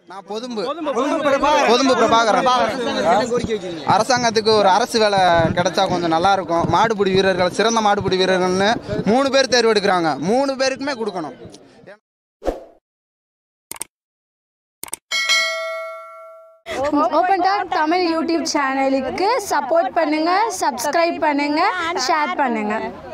நான் பொதும்பு பொதும்பு பிரபாகரன் அரசாங்கத்துக்கு ஒரு அரசு வேலை கிடைச்சா கொஞ்சம் நல்லா இருக்கும் மாடுபிடி வீரர்கள் சிறந்த மாடுபிடி வீரர்கள்னு மூணு பேர் தேர்வு எடுக்கிறாங்க மூணு பேருக்குமே கொடுக்கணும் ஓப்பன் டாக் தமிழ் யூடியூப் சேனலுக்கு சப்போர்ட் பண்ணுங்க சப்ஸ்கிரைப் பண்ணுங்க ஷேர் பண்ணுங்க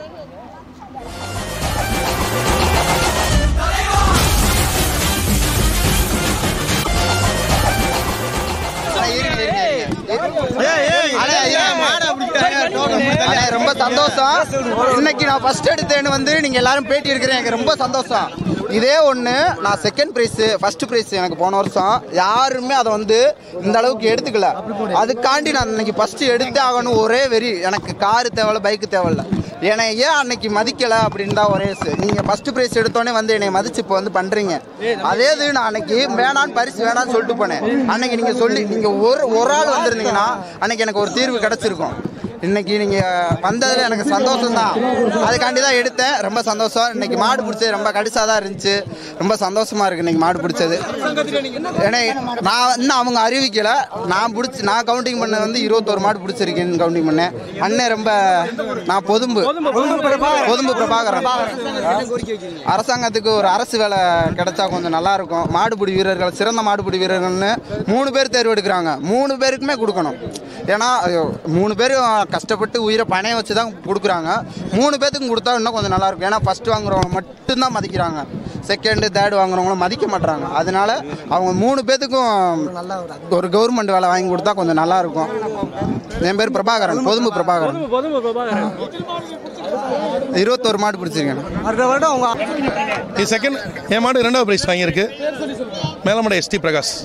அண்ணே, அண்ணே, ரொம்ப சந்தோஷம் இன்னைக்கு நான் ஃபர்ஸ்ட் எடுத்தேன்னு வந்து நீங்க எல்லாரும் பேட்டி எடுக்கிறேன் எனக்கு ரொம்ப சந்தோஷம் இதே ஒன்று நான் செகண்ட் ப்ரைஸ் ஃபர்ஸ்ட் ப்ரைஸ் எனக்கு போன வருஷம் யாருமே அதை வந்து இந்த அளவுக்கு எடுத்துக்கல அதுக்காண்டி நான் இன்னைக்கு ஃபர்ஸ்ட் எடுத்தே ஆகணும் ஒரே வெறி எனக்கு காரு தேவையில்ல பைக்கு தேவையில்ல என்னை ஏன் அன்னைக்கு மதிக்கல அப்படின்னு தான் ஒரே சு- நீங்க ஃபர்ஸ்ட் ப்ரைஸ் எடுத்தோடனே வந்து என்னை மதிச்சு இப்போ வந்து பண்றீங்க அதே இது நான் அன்னைக்கு வேணான்னு பரிசு வேணான்னு சொல்லிட்டு போனேன் அன்னைக்கு நீங்க சொல்லி நீங்க ஒரு ஒரு ஆள் வந்திருந்தீங்கன்னா அன்னைக்கு எனக்கு ஒரு தீர்வு கிடைச்சிருக்கும் இன்னைக்கு நீங்க வந்ததுல எனக்கு சந்தோஷம் தான் அதுக்காண்டி தான் எடுத்தேன் ரொம்ப சந்தோஷம் இன்னைக்கு மாடு பிடிச்சது ரொம்ப கடிசா தான் இருந்துச்சு ரொம்ப சந்தோஷமா இருக்கு இன்னைக்கு மாடு பிடிச்சது ஏன்னா நான் இன்னும் அவங்க அறிவிக்கல நான் பிடிச்சி நான் கவுண்டிங் பண்ண வந்து இருபத்தோரு மாடு பிடிச்சிருக்கேன்னு கவுண்டிங் பண்ணேன் அண்ணன் ரொம்ப நான் பொதும்பு பொதும்பு பிரபாகரன் அரசாங்கத்துக்கு ஒரு அரசு வேலை கிடைச்சா கொஞ்சம் நல்லா இருக்கும் மாடுபிடி வீரர்கள் சிறந்த மாடுபிடி வீரர்கள்னு மூணு பேர் தேர்வு எடுக்கிறாங்க மூணு பேருக்குமே கொடுக்கணும் ஏன்னா ஐயோ, மூணு பேரும் கஷ்டப்பட்டு உயிரை பணைய வச்சு தான் கொடுக்குறாங்க மூணு பேத்துக்கும் கொடுத்தா இன்னும் கொஞ்சம் நல்லா இருக்கும் ஏன்னா ஃபர்ஸ்ட் வாங்குறவங்க மட்டும்தான் மதிக்கிறாங்க செகண்டு தேர்டு வாங்குறவங்களும் மதிக்க மாட்றாங்க அதனால அவங்க மூணு பேத்துக்கும் ஒரு கவர்மெண்ட் வேலை வாங்கி கொடுத்தா கொஞ்சம் நல்லா இருக்கும் என் பேர் பிரபாகரன் பொதும்பு பிரபாகரன் இருபத்தோரு மாடு பிடிச்சிருக்கேன் இது செகண்ட் என் மாடு ரெண்டாவது ப்ரைஸ் வாங்கியிருக்கு மேலமடை எஸ்டி பிரகாஷ்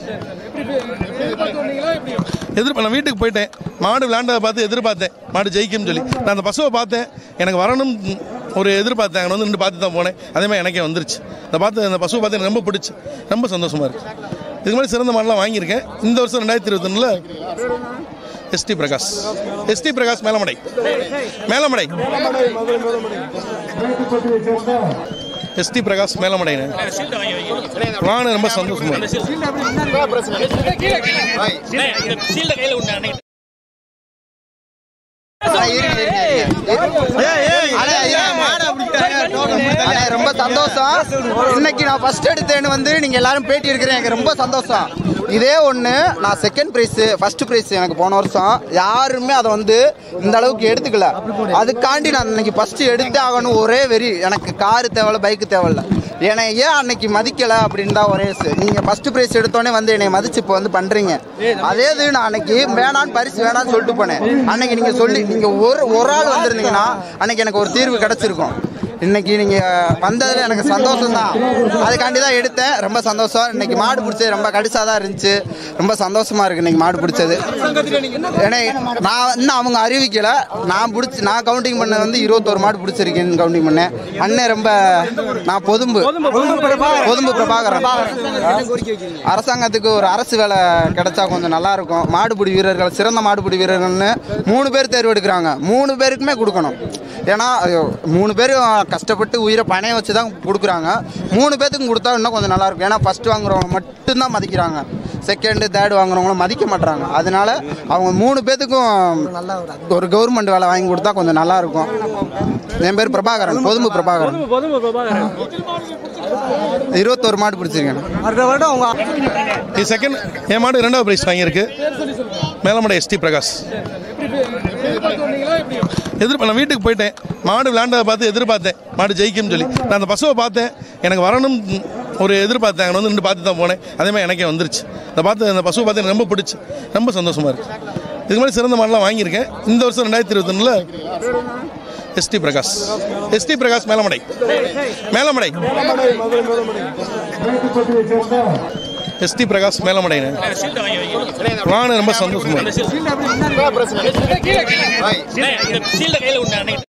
எதிர்ப்பு நான் வீட்டுக்கு போயிட்டேன் மாடு விளையாண்டதை பார்த்து எதிர்பார்த்தேன் மாடு ஜெயிக்கும்னு சொல்லி நான் அந்த பசுவை பார்த்தேன் எனக்கு வரணும் ஒரு எதிர்பார்த்தேன் அங்கே வந்து நின்று பார்த்து தான் போனேன் அதே மாதிரி எனக்கே வந்துருச்சு அதை பார்த்து அந்த பசுவை பார்த்து எனக்கு ரொம்ப பிடிச்சி ரொம்ப சந்தோஷமா இருக்கு இதுக்கு மாதிரி சிறந்த மாடெலாம் வாங்கியிருக்கேன் இந்த வருஷம் ரெண்டாயிரத்தி இருபத்தொன்னில் ST Prakash ST Prakash Melamadai Melamadai ST Prakash மேலமடைங்க நானும் ரொம்ப சந்தோஷமா இருக்கேன். அண்ணே, ரொம்ப சந்தோஷம் இன்னைக்கு நான் ஃபர்ஸ்ட் எடுத்தேன்னு வந்து நீங்க எல்லாரும் பேட்டி எடுக்கிறேன் எனக்கு ரொம்ப சந்தோஷம் இதே ஒன்று நான் செகண்ட் ப்ரைஸ் ஃபர்ஸ்ட் ப்ரைஸ் எனக்கு போன வருஷம் யாருமே அதை வந்து இந்த அளவுக்கு எடுத்துக்கல அதுக்காண்டி நான் இன்னைக்கு ஃபர்ஸ்ட் எடுத்தே ஆகணும் ஒரே வெறி எனக்கு காரு தேவையில்ல பைக்கு தேவையில்ல என்னை ஏன் அன்னைக்கு மதிக்கல அப்படின்னு தான் ஒரே சு- நீங்க ஃபர்ஸ்ட் ப்ரைஸ் எடுத்தோடனே வந்து என்னை மதிச்சு இப்போ வந்து பண்றீங்க அதே இது நான் அன்னைக்கு வேணான்னு பரிசு வேணான்னு சொல்லிட்டு போனேன் அன்னைக்கு நீங்க சொல்லி நீங்க ஒரு ஒரு ஆள் வந்திருந்தீங்கன்னா அன்னைக்கு எனக்கு ஒரு தீர்வு கிடைச்சிருக்கும் இன்னைக்கு நீங்க வந்ததுல எனக்கு சந்தோஷம் தான் அதுக்காண்டி தான் எடுத்தேன் ரொம்ப சந்தோஷம் இன்னைக்கு மாடு பிடிச்சது ரொம்ப கடிசா தான் இருந்துச்சு ரொம்ப சந்தோஷமா இருக்கு இன்னைக்கு மாடு பிடிச்சது ஏன்னா நான் இன்னும் அவங்க அறிவிக்கல நான் பிடிச்சி நான் கவுண்டிங் பண்ண வந்து இருபத்தோரு மாடு பிடிச்சிருக்கேன்னு கவுண்டிங் பண்ணேன் அண்ணன் ரொம்ப நான் பொதும்பு பொதும்பு பிரபாகரன் அரசாங்கத்துக்கு ஒரு அரசு வேலை கிடைச்சா கொஞ்சம் நல்லா இருக்கும் மாடுபிடி வீரர்கள் சிறந்த மாடுபிடி வீரர்கள்னு மூணு பேர் தேர்வு எடுக்கிறாங்க மூணு பேருக்குமே கொடுக்கணும் ஏன்னா ஐயோ, மூணு பேரும் கஷ்டப்பட்டு உயிரை பணைய வச்சு தான் கொடுக்குறாங்க மூணு பேத்துக்கும் கொடுத்தா இன்னும் கொஞ்சம் நல்லா இருக்கும் ஏன்னா ஃபர்ஸ்ட் வாங்குறவங்க மட்டும்தான் மதிக்கிறாங்க செகண்டு தேர்டு வாங்குறவங்களும் மதிக்க மாட்றாங்க அதனால அவங்க மூணு பேத்துக்கும் ஒரு கவர்மெண்ட் வேலை வாங்கி கொடுத்தா கொஞ்சம் நல்லா இருக்கும் என் பேர் பிரபாகரன் பொதும்பு பிரபாகரன் இருபத்தோரு மாடு பிடிச்சிருக்கேன் இது செகண்ட் என் மாடு ரெண்டாவது ப்ரைஸ் வாங்கியிருக்கு மேலமடை எஸ்டி பிரகாஷ் எதிர்ப்பு நான் வீட்டுக்கு போயிட்டேன் மாடு விளையாண்டதை பார்த்து எதிர்பார்த்தேன் மாடு ஜெயிக்கும்னு சொல்லி நான் அந்த பசுவை பார்த்தேன் எனக்கு வரணும் ஒரு எதிர்பார்த்தேன் அங்கே வந்து நின்று பார்த்து தான் போனேன் அதே மாதிரி எனக்கே வந்துருச்சு அதை பார்த்து அந்த பசுவை பார்த்து எனக்கு ரொம்ப பிடிச்சி ரொம்ப சந்தோஷமா இருக்கு இதுக்கு மாதிரி சிறந்த மாடெலாம் வாங்கியிருக்கேன் இந்த வருஷம் ரெண்டாயிரத்தி இருபத்தொன்னில் ST Prakash ST Prakash Melamadai Melamadai ST Prakash மேலமடைங்க நானும் ரொம்ப சந்தோஷமா இருக்கேன்.